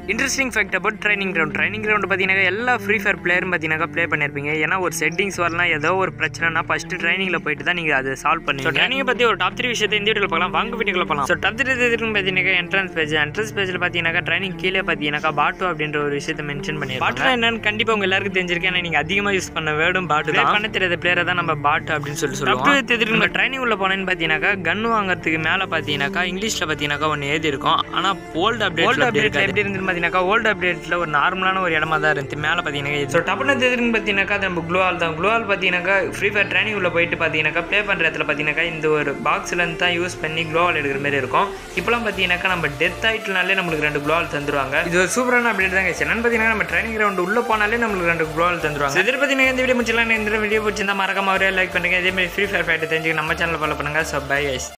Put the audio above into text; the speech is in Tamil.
interesting fact about training ground training ground பார்த்தீங்கன்னா எல்லா ஃப்ரீ ஃபயர் பிளேயரும் பார்த்தீங்கன்னா ப்ளே பண்ணியிருப்பீங்க ஏன்னா ஒரு செட்டிங்ஸ் வரலாம் ஏதோ ஒரு பிரச்சனைனா ஃபஸ்ட்டு ட்ரைனிங்கில் போயிட்டு தான் நீங்கள் அதை சால்வ் பண்ணுவீங்க ட்ரைனிங்கை பற்றி ஒரு டாப் த்ரீ விஷயத்தை இந்த வீடியோவில் பார்க்கலாம் வாங்க வீடியோவில் பார்க்கலாம் ஸோ டாப் த்ரீ எதுக்கு பார்த்தீங்கன்னா என்ட்ரன்ஸ் பேஜ் என்ட்ரன்ஸ் பேஜில் பார்த்தீங்கன்னாக்கா ட்ரைனிங் கீழே பார்த்தீங்கன்னாக்கா பாட்டு அப்படின்ற ஒரு விஷயத்தை மென்ஷன் பண்ணி பாட்டு என்னன்னு கண்டிப்பாக உங்க எல்லாருக்கும் தெரிஞ்சிருக்கேன் ஏன்னா நீங்கள் அதிகமாக யூஸ் பண்ண வேர்டும் பாட்டு தான் பண்ண தெரியாத பிளேயரை தான் நம்ம பாட்டு அப்படின்னு சொல்லி சொல்லுவோம் எதுக்கு நம்ம ட்ரைனிங் உள்ள போனேன்னு பார்த்தீங்கன்னாக்கா கன் வாங்குறதுக்கு மேலே பார்த்தீங்கன்னாக்கா இங்கிலீஷில் பார்த்தீங்கன்னாக்கா ஒன்று எழுதி இருக்கும் ஆனால் ஓல்டு அப்டேட் ஓல்டு அப்டேட் எப்படி இருந்து பார்த்தீங்கன்னாக்கா ஓல்டு அப்டேட்டில் ஒரு நார்மலான ஒரு இடமா தான் இருந்துச்சு மேலே பார்த்தீங்கன்னா ஸோ டப்புனு எதுக்குன்னு பார்த்தீங்கன்னாக்கா அது நம்ம க்ளோவால் தான் க்ளோவால் பார்த்தீங்கன்னாக்கா ஃப்ரீ ஃபயர் ட்ரைனிங் உள்ள போயிட்டு பார்த்தீங்கன்னாக்கா ப்ளே பண்ணுற இடத்துல பார்த்தீங்கன்னாக்கா இந்த ஒரு பாக்ஸ்லேருந்து தான் யூஸ் பண்ணி க்ளோவால் எடுக்கிற மாதிரி இருக்கும் இப்போலாம் பார்த்தீங்கன்னாக்கா நம்ம டெத் ஆயிட்டுனாலே நம்மளுக்கு ரெண்டு க்ளோவால் தந்துருவாங்க இது ஒரு சூப்பரான அப்டேட் தான் என்னன்னு பார்த்தீங்கன்னா நம்ம ட்ரைனிங் கிரவுண்ட் உள்ள போனாலே நம்மளுக்கு ரெண்டு க்ளோவால் தந்துருவாங்க இதில் பார்த்தீங்கன்னா இந்த வீடியோ முடிச்சலாம் இந்த வீடியோ பிடிச்சிருந்தா மறக்காம அவரே லைக் பண்ணுங்க இதே மாதிரி ஃப்ரீ ஃபயர் ஃபைட்டு தெரிஞ்சுக்க நம்ம சேனல் ஃபாலோ பண்ணுங்க ஸோ பை